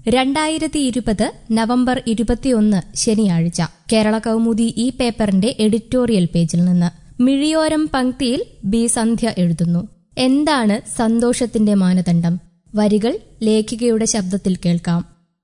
രണ്ടായിരത്തി ഇരുപത് നവംബർ ഇരുപത്തിയൊന്ന് ശനിയാഴ്ച കേരള കൗമുദി ഈ പേപ്പറിന്റെ എഡിറ്റോറിയൽ പേജിൽ നിന്ന് മിഴിയോരം പങ്ക്തിയിൽ ബി സന്ധ്യ എഴുതുന്നു എന്താണ് സന്തോഷത്തിന്റെ മാനദണ്ഡം വരികൾ ലേഖികയുടെ ശബ്ദത്തിൽ കേൾക്കാം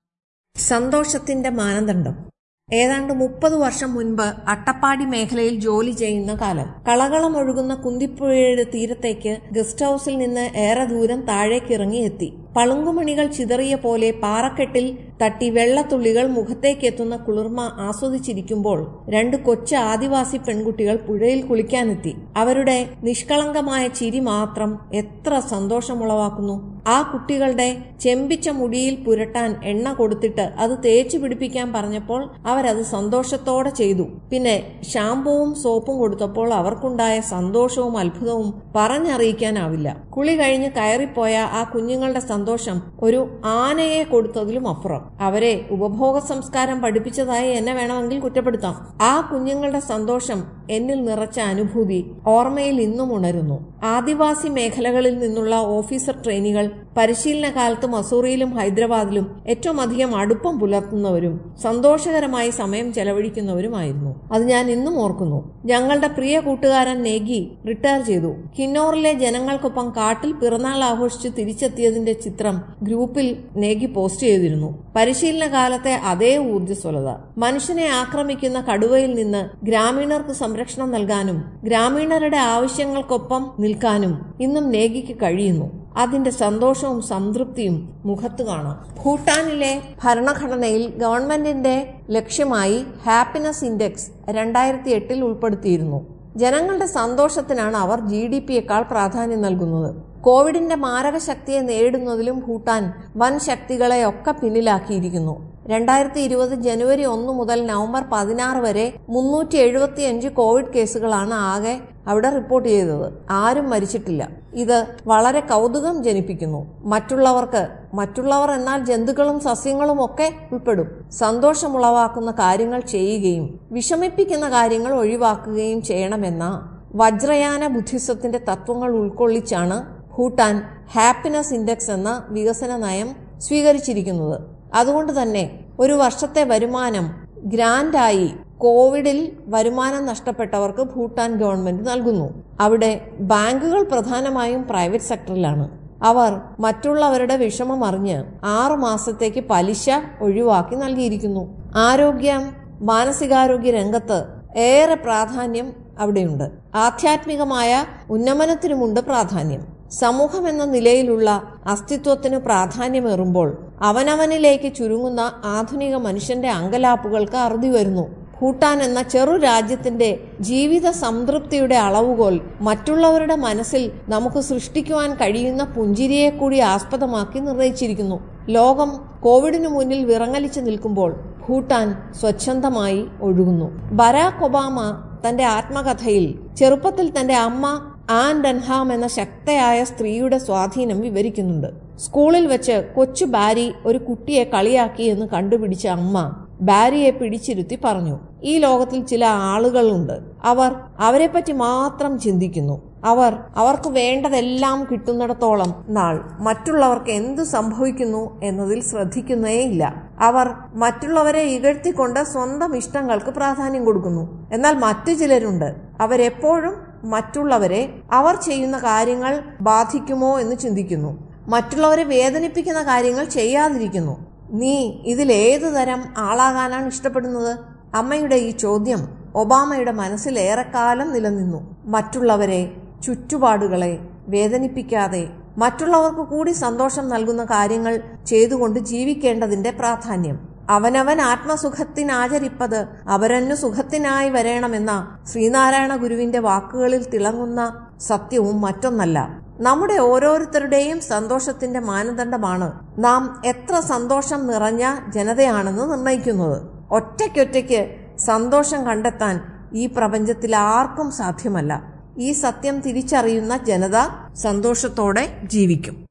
സന്തോഷത്തിന്റെ മാനദണ്ഡം ഏതാണ്ട് മുപ്പത് വർഷം മുൻപ് അട്ടപ്പാടി മേഖലയിൽ ജോലി ചെയ്യുന്ന കാലം കളകളം ഒഴുകുന്ന കുന്തിപ്പുഴയുടെ തീരത്തേക്ക് ഗസ്റ്റ് ഹൌസിൽ നിന്ന് ഏറെ ദൂരം താഴേക്ക് ഇറങ്ങി എത്തി പളുങ്കുമണികൾ ചിതറിയ പോലെ പാറക്കെട്ടിൽ തട്ടി വെള്ളത്തുള്ളികൾ മുഖത്തേക്ക് എത്തുന്ന കുളിർമ ആസ്വദിച്ചിരിക്കുമ്പോൾ രണ്ട് കൊച്ചു ആദിവാസി പെൺകുട്ടികൾ പുഴയിൽ കുളിക്കാനെത്തി അവരുടെ നിഷ്കളങ്കമായ ചിരി മാത്രം എത്ര സന്തോഷമുളവാക്കുന്നു ആ കുട്ടികളുടെ ചെമ്പിച്ച മുടിയിൽ പുരട്ടാൻ എണ്ണ കൊടുത്തിട്ട് അത് തേച്ചു പിടിപ്പിക്കാൻ പറഞ്ഞപ്പോൾ അവരത് സന്തോഷത്തോടെ ചെയ്തു പിന്നെ ഷാമ്പുവും സോപ്പും കൊടുത്തപ്പോൾ അവർക്കുണ്ടായ സന്തോഷവും അത്ഭുതവും പറഞ്ഞറിയിക്കാനാവില്ല കുളി കഴിഞ്ഞ് കയറിപ്പോയ ആ കുഞ്ഞുങ്ങളുടെ സന്തോഷം ഒരു ആനയെ കൊടുത്തതിലും അപ്പുറം അവരെ ഉപഭോഗ സംസ്കാരം പഠിപ്പിച്ചതായി എന്നെ വേണമെങ്കിൽ കുറ്റപ്പെടുത്താം ആ കുഞ്ഞുങ്ങളുടെ സന്തോഷം എന്നിൽ നിറച്ച അനുഭൂതി ഓർമ്മയിൽ ഇന്നും ഉണരുന്നു ആദിവാസി മേഖലകളിൽ നിന്നുള്ള ഓഫീസർ ട്രെയിനികൾ പരിശീലന കാലത്ത് മസൂറിയിലും ഹൈദരാബാദിലും ഏറ്റവും അധികം അടുപ്പം പുലർത്തുന്നവരും സന്തോഷകരമായി സമയം ചെലവഴിക്കുന്നവരുമായിരുന്നു അത് ഞാൻ ഇന്നും ഓർക്കുന്നു ഞങ്ങളുടെ പ്രിയ കൂട്ടുകാരൻ നേഗി റിട്ടയർ ചെയ്തു കിന്നോറിലെ ജനങ്ങൾക്കൊപ്പം കാട്ടിൽ പിറന്നാൾ ആഘോഷിച്ച് തിരിച്ചെത്തിയതിന്റെ ചിത്രം ഗ്രൂപ്പിൽ നേഗി പോസ്റ്റ് ചെയ്തിരുന്നു പരിശീലന കാലത്തെ അതേ ഊർജ്ജസ്വലത മനുഷ്യനെ ആക്രമിക്കുന്ന കടുവയിൽ നിന്ന് ഗ്രാമീണർക്ക് സംരക്ഷണം നൽകാനും ഗ്രാമീണരുടെ ആവശ്യങ്ങൾക്കൊപ്പം നിൽക്കാനും ഇന്നും നേഗിക്ക് കഴിയുന്നു അതിന്റെ സന്തോഷവും സംതൃപ്തിയും മുഖത്ത് കാണാം ഭൂട്ടാനിലെ ഭരണഘടനയിൽ ഗവൺമെന്റിന്റെ ലക്ഷ്യമായി ഹാപ്പിനെസ് ഇൻഡെക്സ് രണ്ടായിരത്തി എട്ടിൽ ഉൾപ്പെടുത്തിയിരുന്നു ജനങ്ങളുടെ സന്തോഷത്തിനാണ് അവർ ജി ഡി പിയേക്കാൾ പ്രാധാന്യം നൽകുന്നത് കോവിഡിന്റെ മാരക ശക്തിയെ നേരിടുന്നതിലും ഭൂട്ടാൻ വൻ ശക്തികളെ ഒക്കെ പിന്നിലാക്കിയിരിക്കുന്നു രണ്ടായിരത്തി ഇരുപത് ജനുവരി ഒന്ന് മുതൽ നവംബർ പതിനാറ് വരെ മുന്നൂറ്റി എഴുപത്തി അഞ്ച് കോവിഡ് കേസുകളാണ് ആകെ അവിടെ റിപ്പോർട്ട് ചെയ്തത് ആരും മരിച്ചിട്ടില്ല ഇത് വളരെ കൗതുകം ജനിപ്പിക്കുന്നു മറ്റുള്ളവർക്ക് മറ്റുള്ളവർ എന്നാൽ ജന്തുക്കളും സസ്യങ്ങളും ഒക്കെ ഉൾപ്പെടും സന്തോഷമുളവാക്കുന്ന കാര്യങ്ങൾ ചെയ്യുകയും വിഷമിപ്പിക്കുന്ന കാര്യങ്ങൾ ഒഴിവാക്കുകയും ചെയ്യണമെന്ന വജ്രയാന ബുദ്ധിസത്തിന്റെ തത്വങ്ങൾ ഉൾക്കൊള്ളിച്ചാണ് ഭൂട്ടാൻ ഹാപ്പിനെസ് ഇൻഡെക്സ് എന്ന വികസന നയം സ്വീകരിച്ചിരിക്കുന്നത് അതുകൊണ്ട് തന്നെ ഒരു വർഷത്തെ വരുമാനം ഗ്രാൻഡായി കോവിഡിൽ വരുമാനം നഷ്ടപ്പെട്ടവർക്ക് ഭൂട്ടാൻ ഗവൺമെന്റ് നൽകുന്നു അവിടെ ബാങ്കുകൾ പ്രധാനമായും പ്രൈവറ്റ് സെക്ടറിലാണ് അവർ മറ്റുള്ളവരുടെ വിഷമം അറിഞ്ഞ് ആറു മാസത്തേക്ക് പലിശ ഒഴിവാക്കി നൽകിയിരിക്കുന്നു ആരോഗ്യം മാനസികാരോഗ്യ രംഗത്ത് ഏറെ പ്രാധാന്യം അവിടെയുണ്ട് ആധ്യാത്മികമായ ഉന്നമനത്തിനുമുണ്ട് പ്രാധാന്യം സമൂഹം എന്ന നിലയിലുള്ള അസ്തിത്വത്തിന് പ്രാധാന്യമേറുമ്പോൾ അവനവനിലേക്ക് ചുരുങ്ങുന്ന ആധുനിക മനുഷ്യന്റെ അങ്കലാപ്പുകൾക്ക് അറുതി വരുന്നു ഭൂട്ടാൻ എന്ന ചെറു രാജ്യത്തിന്റെ ജീവിത സംതൃപ്തിയുടെ അളവുകോൽ മറ്റുള്ളവരുടെ മനസ്സിൽ നമുക്ക് സൃഷ്ടിക്കുവാൻ കഴിയുന്ന പുഞ്ചിരിയെ കൂടി ആസ്പദമാക്കി നിർണയിച്ചിരിക്കുന്നു ലോകം കോവിഡിനു മുന്നിൽ വിറങ്ങലിച്ചു നിൽക്കുമ്പോൾ ഭൂട്ടാൻ സ്വച്ഛന്തമായി ഒഴുകുന്നു ബരാക് ഒബാമ തന്റെ ആത്മകഥയിൽ ചെറുപ്പത്തിൽ തന്റെ അമ്മ ആൻ ഡൻഹാം എന്ന ശക്തയായ സ്ത്രീയുടെ സ്വാധീനം വിവരിക്കുന്നുണ്ട് സ്കൂളിൽ വെച്ച് കൊച്ചു ബാരി ഒരു കുട്ടിയെ കളിയാക്കി എന്ന് കണ്ടുപിടിച്ച അമ്മ ബാരിയെ പിടിച്ചിരുത്തി പറഞ്ഞു ഈ ലോകത്തിൽ ചില ആളുകളുണ്ട് അവർ അവരെപ്പറ്റി മാത്രം ചിന്തിക്കുന്നു അവർ അവർക്ക് വേണ്ടതെല്ലാം കിട്ടുന്നിടത്തോളം നാൾ മറ്റുള്ളവർക്ക് എന്ത് സംഭവിക്കുന്നു എന്നതിൽ ശ്രദ്ധിക്കുന്നേയില്ല അവർ മറ്റുള്ളവരെ ഇകഴ്ത്തിക്കൊണ്ട് സ്വന്തം ഇഷ്ടങ്ങൾക്ക് പ്രാധാന്യം കൊടുക്കുന്നു എന്നാൽ മറ്റു ചിലരുണ്ട് അവരെപ്പോഴും മറ്റുള്ളവരെ അവർ ചെയ്യുന്ന കാര്യങ്ങൾ ബാധിക്കുമോ എന്ന് ചിന്തിക്കുന്നു മറ്റുള്ളവരെ വേദനിപ്പിക്കുന്ന കാര്യങ്ങൾ ചെയ്യാതിരിക്കുന്നു നീ ഇതിലേതു തരം ആളാകാനാണ് ഇഷ്ടപ്പെടുന്നത് അമ്മയുടെ ഈ ചോദ്യം ഒബാമയുടെ മനസ്സിൽ ഏറെക്കാലം നിലനിന്നു മറ്റുള്ളവരെ ചുറ്റുപാടുകളെ വേദനിപ്പിക്കാതെ മറ്റുള്ളവർക്ക് കൂടി സന്തോഷം നൽകുന്ന കാര്യങ്ങൾ ചെയ്തുകൊണ്ട് ജീവിക്കേണ്ടതിന്റെ പ്രാധാന്യം അവനവൻ ആത്മസുഖത്തിനാചരിപ്പത് അവരന്നു സുഖത്തിനായി വരണമെന്ന ശ്രീനാരായണ ഗുരുവിന്റെ വാക്കുകളിൽ തിളങ്ങുന്ന സത്യവും മറ്റൊന്നല്ല നമ്മുടെ ഓരോരുത്തരുടെയും സന്തോഷത്തിന്റെ മാനദണ്ഡമാണ് നാം എത്ര സന്തോഷം നിറഞ്ഞ ജനതയാണെന്ന് നിർണയിക്കുന്നത് ഒറ്റയ്ക്കൊറ്റയ്ക്ക് സന്തോഷം കണ്ടെത്താൻ ഈ പ്രപഞ്ചത്തിൽ ആർക്കും സാധ്യമല്ല ഈ സത്യം തിരിച്ചറിയുന്ന ജനത സന്തോഷത്തോടെ ജീവിക്കും